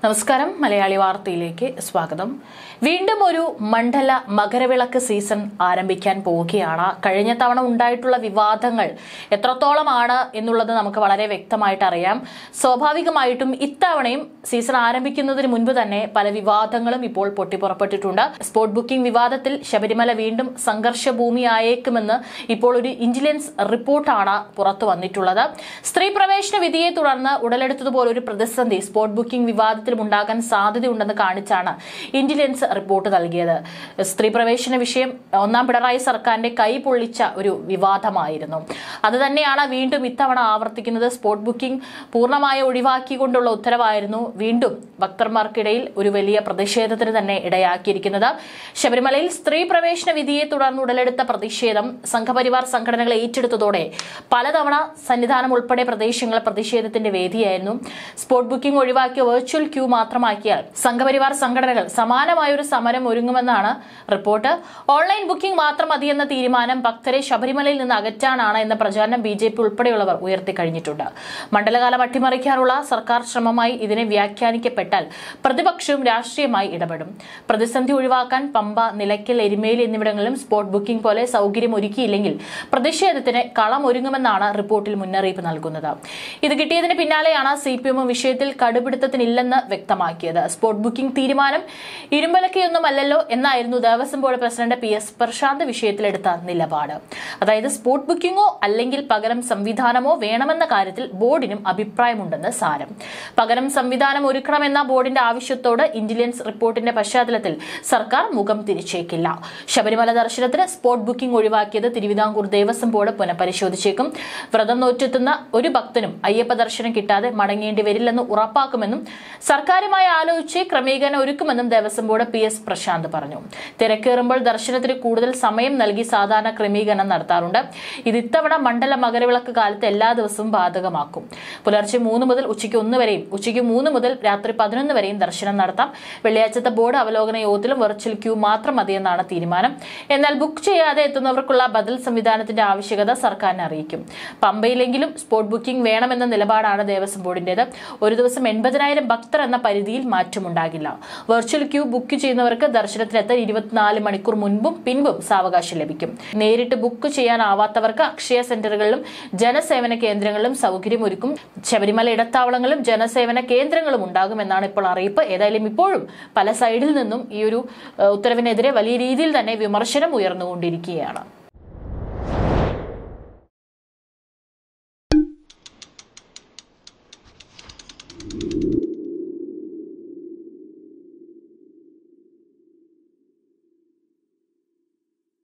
നമസ്കാരം മലയാളി വാർത്തയിലേക്ക് സ്വാഗതം വീണ്ടും ഒരു മണ്ഡല മകരവിളക്ക് സീസൺ ആരംഭിക്കാൻ പോവുകയാണ് കഴിഞ്ഞ തവണ ഉണ്ടായിട്ടുള്ള വിവാദങ്ങൾ എത്രത്തോളമാണ് എന്നുള്ളത് നമുക്ക് വളരെ വ്യക്തമായിട്ട് അറിയാം സ്വാഭാവികമായിട്ടും ഇത്തവണയും സീസൺ ആരംഭിക്കുന്നതിന് മുൻപ് തന്നെ പല വിവാദങ്ങളും ഇപ്പോൾ പൊട്ടിപ്പുറപ്പെട്ടിട്ടുണ്ട് സ്പോട്ട് ബുക്കിംഗ് വിവാദത്തിൽ ശബരിമല വീണ്ടും സംഘർഷ ഭൂമിയായേക്കുമെന്ന് ഇപ്പോൾ ഒരു ഇന്റലിജൻസ് റിപ്പോർട്ടാണ് പുറത്തു വന്നിട്ടുള്ളത് സ്ത്രീ പ്രവേശന വിധിയെ തുടർന്ന് ഉടലെടുത്തതുപോലെ ഒരു പ്രതിസന്ധി സ്പോട്ട് ബുക്കിംഗ് വിവാദത്തിലും ഉണ്ടാകാൻ സാധ്യതയുണ്ടെന്ന് കാണിച്ചാണ് ഇന്റലിജൻസ് റിപ്പോർട്ട് നൽകിയത് സ്ത്രീ പ്രവേശന വിഷയം ഒന്നാം പിണറായി സർക്കാരിന്റെ കൈ പൊള്ളിച്ച ഒരു വിവാദമായിരുന്നു അത് തന്നെയാണ് വീണ്ടും ഇത്തവണ ആവർത്തിക്കുന്നത് സ്പോട്ട് ബുക്കിംഗ് പൂർണ്ണമായി ഒഴിവാക്കിക്കൊണ്ടുള്ള ഉത്തരവായിരുന്നു വീണ്ടും ഭക്തന്മാർക്കിടയിൽ ഒരു വലിയ പ്രതിഷേധത്തിന് തന്നെ ഇടയാക്കിയിരിക്കുന്നത് ശബരിമലയിൽ സ്ത്രീ പ്രവേശന വിധിയെ തുടർന്ന് ഉടലെടുത്ത പ്രതിഷേധം സംഘപരിവാർ സംഘടനകൾ ഏറ്റെടുത്തതോടെ പലതവണ സന്നിധാനം ഉൾപ്പെടെ പ്രദേശങ്ങൾ പ്രതിഷേധത്തിന്റെ വേദിയായിരുന്നു സ്പോട്ട് ബുക്കിംഗ് ഒഴിവാക്കിയ വെർച്വൽ ക്യൂ മാത്രമാക്കിയാൽ സംഘപരിവാർ സംഘടനകൾ സമാനമായ ഒരു സമരം ഒരുങ്ങുമെന്നാണ് റിപ്പോർട്ട് ഓൺലൈൻ ബുക്കിംഗ് മാത്രം മതിയെന്ന തീരുമാനം ഭക്തരെ ശബരിമലയിൽ നിന്ന് അകറ്റാനാണ് എന്ന പ്രചാരണം ബി ജെ പി ഉൾപ്പെടെയുള്ളവർ ഉയർത്തിക്കഴിഞ്ഞിട്ടുണ്ട് മണ്ഡലകാലം അട്ടിമറിക്കാനുള്ള സർക്കാർ ശ്രമമായി ഇതിനെ വ്യാഖ്യാനിക്കപ്പെട്ടാൽ പ്രതിപക്ഷവും രാഷ്ട്രീയമായി ഇടപെടും പ്രതിസന്ധി ഒഴിവാക്കാൻ പമ്പ നിലയ്ക്കൽ എരുമേലി എന്നിവിടങ്ങളിലും സ്പോട്ട് ബുക്കിംഗ് പോലെ സൗകര്യം ഒരുക്കിയില്ലെങ്കിൽ പ്രതിഷേധത്തിന് കളമൊരുങ്ങുമെന്നാണ് റിപ്പോർട്ടിൽ മുന്നറിയിപ്പ് നൽകുന്നത് ഇത് കിട്ടിയതിന് പിന്നാലെയാണ് സി പി എമ്മും വിഷയത്തിൽ കടുപിടുത്തത്തിനില്ലെന്ന് വ്യക്തമാക്കിയത് സ്പോട്ട് ബുക്കിംഗ് തീരുമാനം ഇരുമ്പലക്കയൊന്നുമല്ലല്ലോ എന്നായിരുന്നു Devaswom board president P S Prashanth വിഷയത്തിലെടുത്ത നിലപാട് അതായത് സ്പോട്ട് ബുക്കിംഗോ അല്ലെങ്കിൽ പകരം സംവിധാനമോ വേണമെന്ന കാര്യത്തിൽ ബോർഡിനും അഭിപ്രായമുണ്ടെന്ന് സാരം പകരം സംവിധാനം ഒരുക്കണമെന്ന ബോർഡിന്റെ ആവശ്യത്തോട് ഇന്റലിജൻസ് റിപ്പോർട്ടിന്റെ പശ്ചാത്തലത്തിൽ സർക്കാർ മുഖം തിരിച്ചേക്കില്ല ശബരിമല ദർശനത്തിന് സ്പോട്ട് ബുക്കിംഗ് ഒഴിവാക്കിയത് തിരുവിതാംകൂർ ദേവസ്വം ബോർഡ് പുനഃപരിശോധിച്ചേക്കും വ്രതം നോറ്റെത്തുന്ന ഒരു ഭക്തനും അയ്യപ്പ ദർശനം കിട്ടാതെ മടങ്ങേണ്ടി വരില്ലെന്ന് ഉറപ്പാക്കുമെന്നും സർക്കാരുമായി ആലോചിച്ച് ക്രമീകരണം ഒരുക്കുമെന്നും Devaswom board P S Prashanth പറഞ്ഞു തിരക്കേറുമ്പോൾ ദർശനത്തിന് കൂടുതൽ സമയം നൽകി സാധാരണ ക്രമീകരണം നടത്താറുണ്ട് ഇത് ഇത്തവണ മണ്ഡല മകരവിളക്ക് കാലത്ത് എല്ലാ ദിവസവും ബാധകമാക്കും പുലർച്ചെ മൂന്ന് മുതൽ ഉച്ചയ്ക്ക് ഒന്ന് വരെയും ഉച്ചയ്ക്ക് മൂന്ന് മുതൽ രാത്രി പതിനൊന്ന് വരെയും ദർശനം നടത്താം വെള്ളിയാഴ്ചത്തെ ബോർഡ് അവലോകന യോഗത്തിലും വെർച്വൽ ക്യൂ മാത്രം മതിയെന്നാണ് തീരുമാനം എന്നാൽ ബുക്ക് ചെയ്യാതെ എത്തുന്നവർക്കുള്ള ബദൽ സംവിധാനത്തിന്റെ ആവശ്യകത സർക്കാരിനെ അറിയിക്കും പമ്പയിലെങ്കിലും സ്പോട്ട് ബുക്കിംഗ് വേണമെന്ന നിലപാടാണ് ദേവസ്വം ബോർഡിന്റേത് ഒരു ദിവസം എൺപതിനായിരം ഭക്തർ എന്ന പരിധിയിൽ മാറ്റമുണ്ടാകില്ല വെർച്വൽ ക്യൂ ബുക്ക് ചെയ്യുന്നവർക്ക് ദർശനത്തിനെത്താൻ ഇരുപത്തിനാല് മണിക്കൂർ മുൻപും പിൻപും സാവകാശം ലഭിക്കും നേരിട്ട് ബുക്ക് ചെയ്യാനാവാത്തവർക്ക് അക്ഷയ സെന്ററുകളിലും ജനസേവന കേന്ദ്രങ്ങളിലും സൗകര്യമൊരുക്കും ശബരിമല ഇടത്താവളങ്ങളും ജനസേവന കേന്ദ്രങ്ങളും ഉണ്ടാകുമെന്നാണ് ഇപ്പോൾ അറിയിപ്പ് ഏതായാലും ഇപ്പോഴും പല സൈഡിൽ നിന്നും ഈ ഒരു ഏഹ്, ഉത്തരവിനെതിരെ വലിയ രീതിയിൽ തന്നെ വിമർശനം ഉയർന്നുകൊണ്ടിരിക്കുകയാണ്